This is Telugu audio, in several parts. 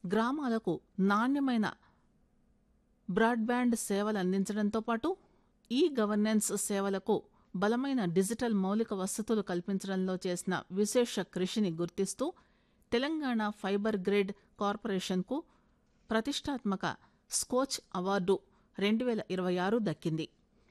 గ్రామాలకు నాణ్యమైన బ్రాడ్బ్యాండ్ సేవలు అందించడంతో పాటు ఈ గవర్నెన్స్ సేవలకు బలమైన డిజిటల్ మౌలిక వసతులు కల్పించడంలో చేసిన విశేష కృషిని గుర్తిస్తూ తెలంగాణ ఫైబర్ గ్రిడ్ కార్పొరేషన్కు ప్రతిష్టాత్మక స్కోచ్ అవార్డు రెండు వేల ఇరవై ఆరు దక్కింది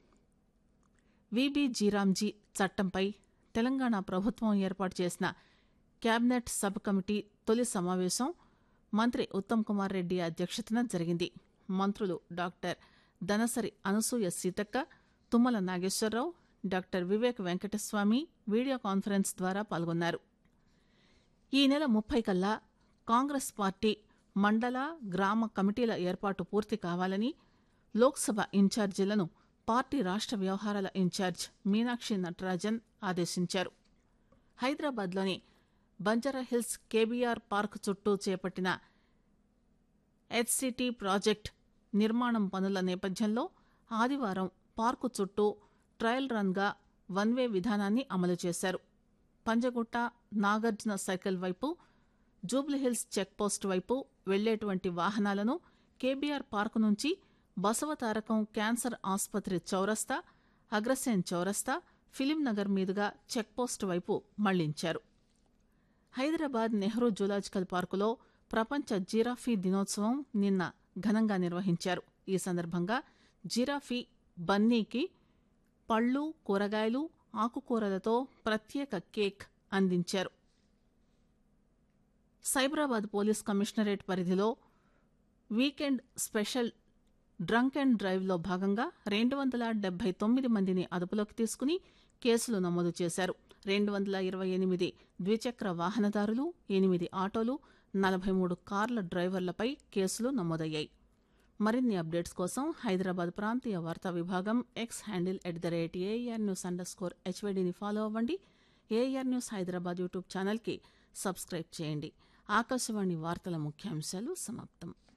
విబి జీరాంజీ చట్టంపై తెలంగాణ ప్రభుత్వం ఏర్పాటు చేసిన కేబినెట్ సబ్ కమిటీ తొలి సమావేశం మంత్రి ఉత్తమ్ కుమార్ రెడ్డి అధ్యక్షతన జరిగింది మంత్రులు doctor Danasari Anasuya Seethakka Tummala Nageswararao doctor Vivek Venkataswamy video conference ద్వారా పాల్గొన్నారు ఈ నెల ముప్పై కల్లా కాంగ్రెస్ పార్టీ మండల గ్రామ కమిటీల ఏర్పాటు పూర్తి కావాలని లోక్సభ ఇన్ఛార్జీలను పార్టీ రాష్ట్ర వ్యవహారాల ఇన్ఛార్జ్ మీనాక్షి నటరాజన్ ఆదేశించారు హైదరాబాద్లోని బంజారాహిల్స్ కేబీఆర్ పార్క్ చుట్టూ చేపట్టిన హెచ్సిటీ ప్రాజెక్ట్ నిర్మాణం పనుల నేపథ్యంలో ఆదివారం పార్కు చుట్టూ ట్రయల్ రన్గా వన్ వే విధానాన్ని అమలు చేశారు పంజగుట్ట నాగార్జున సర్కిల్ వైపు జూబ్లీహిల్స్ చెక్పోస్ట్ వైపు వెళ్లేటువంటి వాహనాలను కేబీఆర్ పార్కు నుంచి బసవతారకం క్యాన్సర్ ఆసుపత్రి చౌరస్తా అగ్రసేన్ చౌరస్తా ఫిలిం నగర్ మీదుగా చెక్పోస్ట్ వైపు మళ్లించారు హైదరాబాద్ నెహ్రూ జూలాజికల్ పార్కులో ప్రపంచ జిరాఫీ దినోత్సవం నిన్న ఘనంగా నిర్వహించారు ఈ సందర్భంగా జిరాఫీ బన్నీకి పళ్ళు కూరగాయలు ఆకుకూరలతో ప్రత్యేక కేక్ అందించారు సైబరాబాద్ పోలీస్ కమిషనరేట్ పరిధిలో వీకెండ్ స్పెషల్ డ్రంక్ అండ్ డ్రైవ్లో భాగంగా రెండు వందల డెబ్బై తొమ్మిది మందిని అదుపులోకి తీసుకుని కేసులు నమోదు చేశారు రెండు వందల ఇరవై ఎనిమిది ద్విచక్ర వాహనదారులు ఎనిమిది ఆటోలు నలభై మూడు కార్ల డ్రైవర్లపై కేసులు నమోదయ్యాయి మరిన్ని అప్డేట్స్ కోసం హైదరాబాద్ ప్రాంతీయ వార్తా విభాగం X handle at the rate air news under score హెచ్వైడిని ఫాలో అవ్వండి ఏఆర్ న్యూస్ హైదరాబాద్ యూట్యూబ్ ఛానల్కి సబ్స్క్రైబ్ చేయండి ఆకాశవాణి వార్తల ముఖ్యాంశాలు సమాప్తం